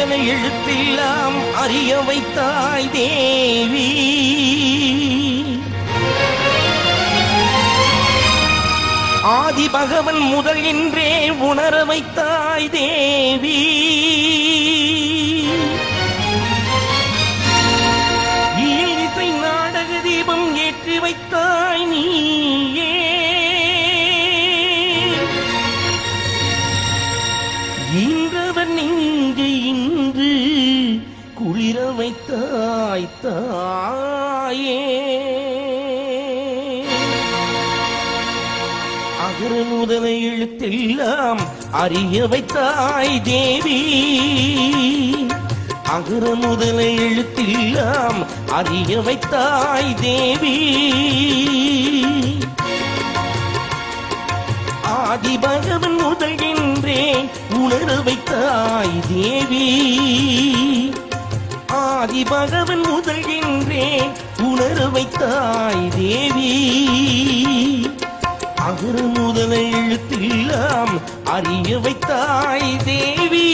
முதல எழுத்தெல்லாம் அறிய வைத்தாய் தேவி ஆதி பகவன் முதல் என்றே உணர வைத்தாய் தேவி இயல் இசை நாடக தீபம் ஏற்றி வைத்தாய் நீயே இன்றவன் இங்கு இன்று குளிர வைத்தாய் தாயே அகர முதல எழுத்தெல்லாம் அறிய வைத்தாய் தேவி அகர முதல எழுத்தெல்லாம் அறிய வைத்தாய் தேவி ஆதி பகவன் முதல் என்றே உணர வைத்தாய் தேவி ஆதி பகவன் முதல் என்றே உணர வைத்தாய் தேவி அகர முதல எழுத்தெல்லாம் அறிய வைத்தாய் தேவி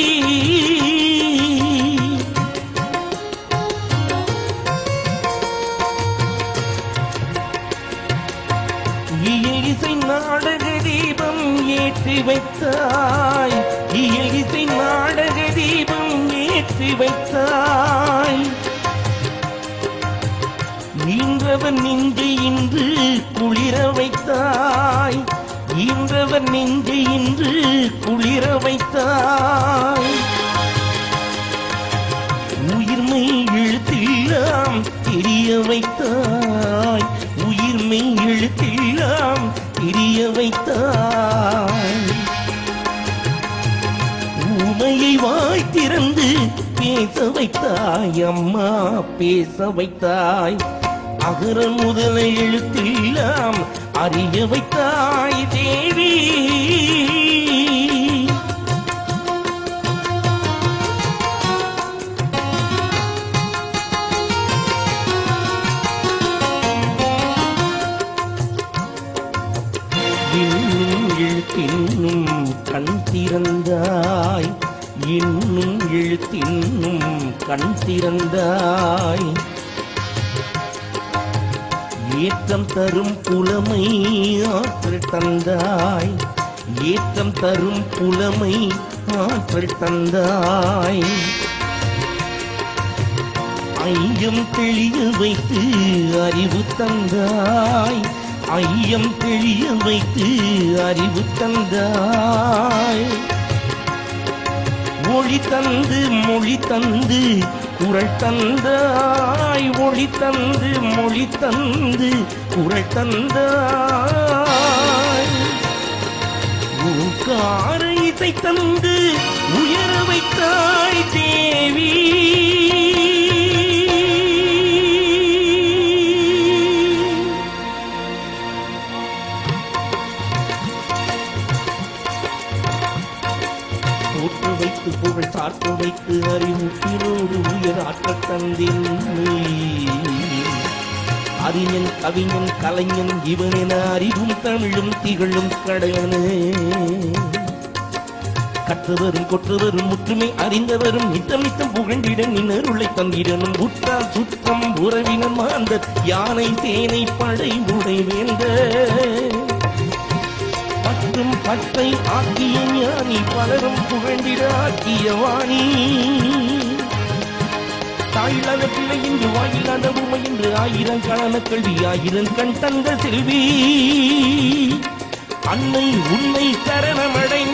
இயல் இசை நாடக தீபம் ஏற்றி வைத்தாய் இயல் இசை நாடக தீபம் ஏற்றி வைத்தாய் ஈன்றவன் நெஞ்சு இன்று குளிர வைத்தாய் ஈன்றவன் நெஞ்சு இன்று குளிர வைத்தாய் உயிர்மை எழுத்தெல்லாம் தெரிய வைத்தாய் உயிர்மை எழுத்தெல்லாம் தெரிய வைத்தாய் ஊமையை வாய் திறந்து பேச வைத்தாய் அம்மா பேச வைத்தாய் அகர முதல எழுத்தெல்லாம் அறிய வைத்தாய் தேவி இன்னும் எழுத்தின்னும் கண் திறந்தாய் இன்னும் எழுத்தின்னும் கண் திறந்தாய் ஏற்றம் தரும் புலமை ஆற்றல் தந்தாய் ஏற்றம் தரும் புலமை ஆற்றல் தந்தாய் ஐயம் தெளிய வைத்து அறிவு தந்தாய் ஐயம் தெளிய வைத்து அறிவு தந்தாய் ஒளி தந்து மொழி தந்து குரல் தந்தாய் ஒளி தந்து மொழி தந்து குரல் தந்தாய் ஊக்கார இசை தந்து உயர வைத்தாய் தேவி ஊற்று வைத்து புகழ் சார்த்து வைத்து அறிவுத்தினோடு உயர் ஆற்றல் தந்தின் அறிஞன் கவிஞன் கலைஞன் இவனென அறிவும் தமிழும் திகழும் கடனே கற்றவரும் கொற்றவரும் முற்றுமை அறிந்தவரும் நித்தம் நித்தம் புகழ்ந்திட நின்னருளை தந்திடனும் உற்றார் சுற்றம் உறவினர் மாந்தர் யானை தேனை படை உடை வேந்த பற்றும் பட்டை ஆக்கிய ஞானி பலரும் புகழ்ந்திட ஆக்கிய வாணி தாயில்லாத பிள்ளை என்று வாயில்லாத உமை என்று ஆயிரம் கலன கல்வி ஆயிரம் கண் தந்த செல்வி அன்னை உன்னை சரணமடைந்த